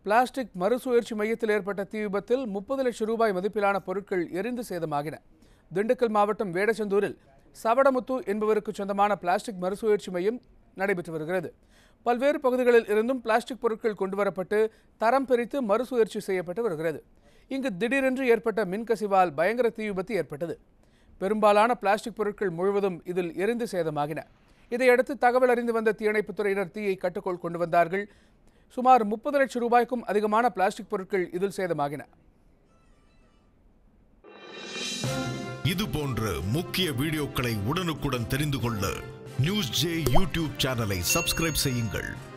plastic மறுசுழற்சி மையத்தில் ஏற்பட்ட தீ விபத்தில் முப்பது லட்சம் ரூபாய் மதிப்பிலான பொருட்கள் எரிந்து சேதமாகின திண்டுக்கல் மாவட்டம் வேடச்சந்தூரில் சவடமுத்து என்பவருக்கு சொந்தமான பிளாஸ்டிக் மறுசுழற்சி மையம் நடைபெற்று வருகிறது பல்வேறு பகுதிகளில் இருந்தும் பிளாஸ்டிக் பொருட்கள் கொண்டுவரப்பட்டு தரம் பிரித்து மறுசுழற்சி செய்யப்பட்டு வருகிறது இங்கு திடீரென்று ஏற்பட்ட மின்கசிவால் பயங்கர தீ விபத்து ஏற்பட்டது பெரும்பாலான பிளாஸ்டிக் பொருட்கள் முழுவதும் இதில் எரிந்து சேதமாகின இதையடுத்து தகவல் அறிந்து வந்த தீயணைப்புத் துறையினர் தீயை கட்டுக்குள் கொண்டு வந்தார்கள் சுமார் முப்பது லட்சம் ரூபாய்க்கும் அதிகமான பிளாஸ்டிக் பொருட்கள் இதில் சேதமாகின இது போன்ற முக்கிய வீடியோக்களை உடனுக்குடன் தெரிந்து கொள்ள நியூஸ் ஜே யூடியூப் சேனலை சப்ஸ்கிரைப் செய்யுங்கள்